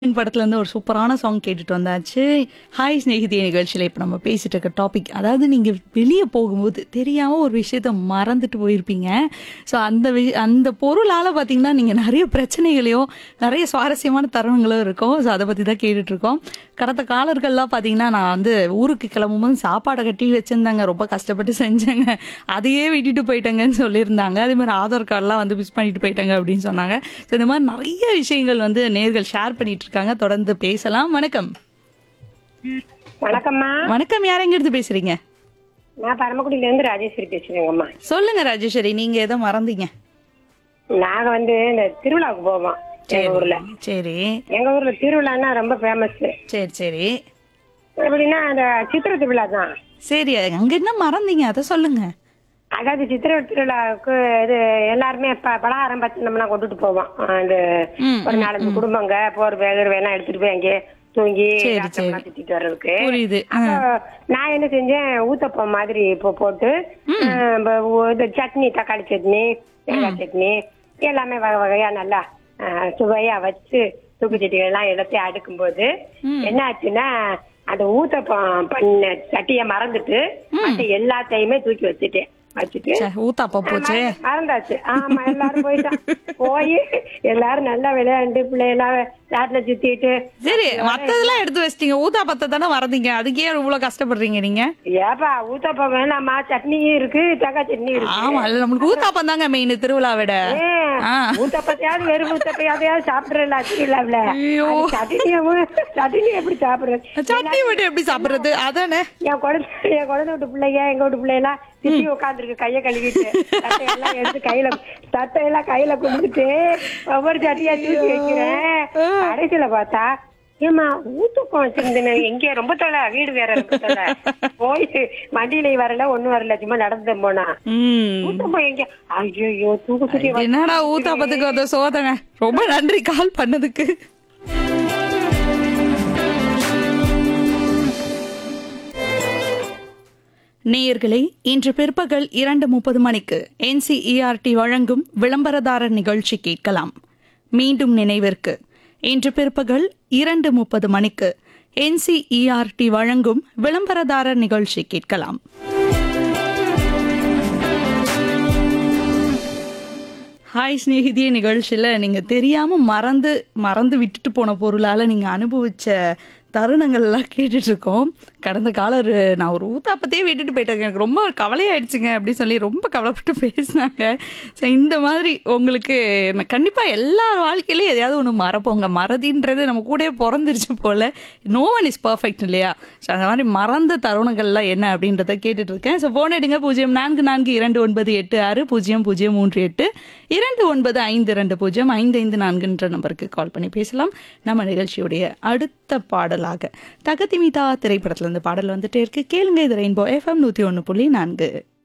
படத்துல இருந்து ஒரு சூப்பரான சாங் கேட்டுட்டு வந்தாச்சு ஹாய் ஸ்நேகிதிய நிகழ்ச்சியில இப்ப நம்ம பேசிட்டு இருக்க டாபிக் அதாவது நீங்க வெளியே போகும்போது தெரியாம ஒரு விஷயத்த மறந்துட்டு போயிருப்பீங்க ஸோ அந்த வி- அந்த பொருளால பாத்தீங்கன்னா நீங்க நிறைய பிரச்சனைகளையும் நிறைய சுவாரஸ்யமான தருணங்களும் இருக்கும் ஸோ அதை பத்தி தான் கேட்டுட்டு இருக்கோம் கடந்த காலர்கள்லாம் பாத்தீங்கன்னா நான் வந்து ஊருக்கு கிளம்பும்போது சாப்பாடை கட்டி வச்சிருந்தாங்க ரொம்ப கஷ்டப்பட்டு செஞ்சேங்க அதையே விட்டுட்டு போயிட்டேங்கன்னு சொல்லியிருந்தாங்க அதே மாதிரி ஆதார் கார்டெலாம் வந்து மிஸ் பண்ணிட்டு போயிட்டாங்க அப்படின்னு சொன்னாங்க ஸோ இந்த மாதிரி நிறைய விஷயங்கள் வந்து நேர்கள் ஷேர் பண்ணிட்டு இருக்காங்க தொடர்ந்து பேசலாம் வணக்கம் வணக்கம்மா வணக்கம் யாரெங்கிருந்து பேசுறீங்க நான் பரமக்குடியில இருந்து ராஜேஸ்வரி பேசுறேங்கம்மா சொல்லுங்க ராஜேஸ்வரி நீங்க எதை மறந்தீங்க நாங்க வந்து இந்த திருவிழாவுக்கு போவோம் எங்க ஊர்ல சரி எங்க ஊர்ல திருவிழான்னா ரொம்ப ஃபேமஸ் சரி சரி எப்படின்னா அந்த சித்திரை திருவிழா தான் சரி அங்க என்ன மறந்தீங்க அதை சொல்லுங்க அதாவது சித்திரை திருவிழாவுக்கு இது எல்லாருமே ப- பலகாரம் பச்சனம்லாம் கொண்டுட்டு போவோம் அந்த ம், ஒரு நாலஞ்சு குடும்பங்க போர் வேகர் வேணா எடுத்துட்டு போய் அங்கே தூங்கி சரி, ஆட்டம்லாம் சுத்திட்டு வர்றதுக்கு புரியுது அப்போ நான் என்ன செஞ்சேன் ஊத்தப்பம் மாதிரி இப்போ போட்டு அஹ், ப- ஒ- இது சட்னி தக்காளி சட்னி தேங்காய் சட்னி எல்லாமே வகை வகையா நல்லா அஹ், சுவையா வச்சு தூக்குச்சட்டிகள் எல்லாம் எல்லாத்தையும் அடுக்கும்போது என்ன ஆச்சுன்னா அந்த ஊத்தப்பம் பண்ண சட்டியை மறந்துட்டு மத்த எல்லாத்தையுமே தூக்கி வச்சுட்டேன் வச்சுட்டு ச்சே, ஊத்தாப்பா போச்சே மறந்து- மறந்தாச்சு ஆமா எல்லாரும் போயிட்டான் போய் எல்லாரும் நல்லா விளையாண்டு பிள்ளையெல்லாம் ராட்டில சுத்திட்டு சரி மத்ததெல்லாம் எடுத்து வச்சிட்டீங்க ஊத்தாப்பத்தை தானே மறந்தீங்க அதுக்கே இவ்வளவு கஷ்டப்படுறீங்க நீங்க ஏப்பா ஊத்தப்பம் வேணாமா சட்னியும் இருக்கு தேங்காய் சட்னி இருக்கு ஆமா இல்ல நம்மளுக்கு ஊத்தாப்பம் தாங்க மெயின் திருவிழா விட ஏன், ஆ. ஊத்தப்பத்தையாவது வெறும் ஊத்தப்பையாவது சாப்பிடுறல திருவிழாவில ஐயோ. சட்னியும் சட்னி எப்படி சாப்பிடுறது சட்னி மட்டும் எப்படி சாப்பிடுறது அதானே என் குழந்தை என் குழந்தை விட்டு பிள்ளைங்க எங்க வீட்டு பிள்ளைலாம் திட்டி உட்காந்துருக்கு கைய கழுவிட்டு சட்டையெல்லாம் எடுத்து கையில சட்டையெல்லாம் கையில கொடுத்துட்டு ஒவ்வொரு சட்டியா தூக்கி வைக்கிறேன் கடைசியில பார்த்தா ஏமா ஊத்துப்பம் வச்சிருந்தேன் எங்க ரொம்ப தொலை வீடு வேற இருக்கு தொலை போய் வண்டியில வரல ஒண்ணும் வரல சும்மா நடந்து போனா ம் ஊத்தப்பம் எங்க ஐயோ தூக்கு சுத்தி என்னடா ஊத்தாப்பத்துக்கு வந்த சோதனை ரொம்ப நன்றி கால் பண்ணதுக்கு நேயர்களே இன்று பிற்பகல் இரண்டு முப்பது மணிக்கு என்சிஇஆர்டி வழங்கும் விளம்பரதாரர் நிகழ்ச்சி கேட்கலாம் மீண்டும் நினைவிற்கு இன்று பிற்பகல் இரண்டு முப்பது மணிக்கு என்சிஇஆர்டி வழங்கும் விளம்பரதாரர் நிகழ்ச்சி கேட்கலாம் ஹாய் ஸ்நேகிதிய நிகழ்ச்சியில் நீங்கள் தெரியாமல் மறந்து மறந்து விட்டுட்டு போன பொருளால் நீங்கள் அனுபவிச்ச தருணங்கள்லாம் கேட்டுட்டு இருக்கோம் கடந்த காலர் நான் ஒரு ஊத்தாப்பத்தையே விட்டுட்டு போயிட்டேங்க எனக்கு ரொம்ப கவலையாயிடுச்சுங்க அப்படின்னு சொல்லி ரொம்ப கவலைப்பட்டு பேசினாங்க ஸோ இந்த மாதிரி உங்களுக்கு கண்டிப்பாக எல்லா வாழ்க்கையிலையும் எதையாவது ஒன்று மறப்போங்க மறதின்றது நம்ம கூடயே பிறந்துருச்சு போல நோ ஒன் இஸ் பர்ஃபெக்ட் இல்லையா ஸோ அந்த மாதிரி மறந்த தருணங்கள்லாம் என்ன அப்படின்றத கேட்டுட்டு இருக்கேன் ஸோ ஃபோன் எடுங்க பூஜ்ஜியம் நான்கு நான்கு இரண்டு ஒன்பது எட்டு ஆறு பூஜ்ஜியம் பூஜ்ஜியம் மூன்று எட்டு இரண்டு ஒன்பது ஐந்து ரெண்டு பூஜ்ஜியம் ஐந்து ஐந்து நான்குன்ற நம்பருக்கு கால் பண்ணி பேசலாம் நம்ம நிகழ்ச்சியுடைய அடுத்த பாடலாக தகதிமிதா திரைப்படத்துல இருந்து பாடல் வந்துட்டே இருக்கு கேளுங்க இது ரெயின்போ எஃப்எம் நூத்தி ஒன்று புள்ளி நான்கு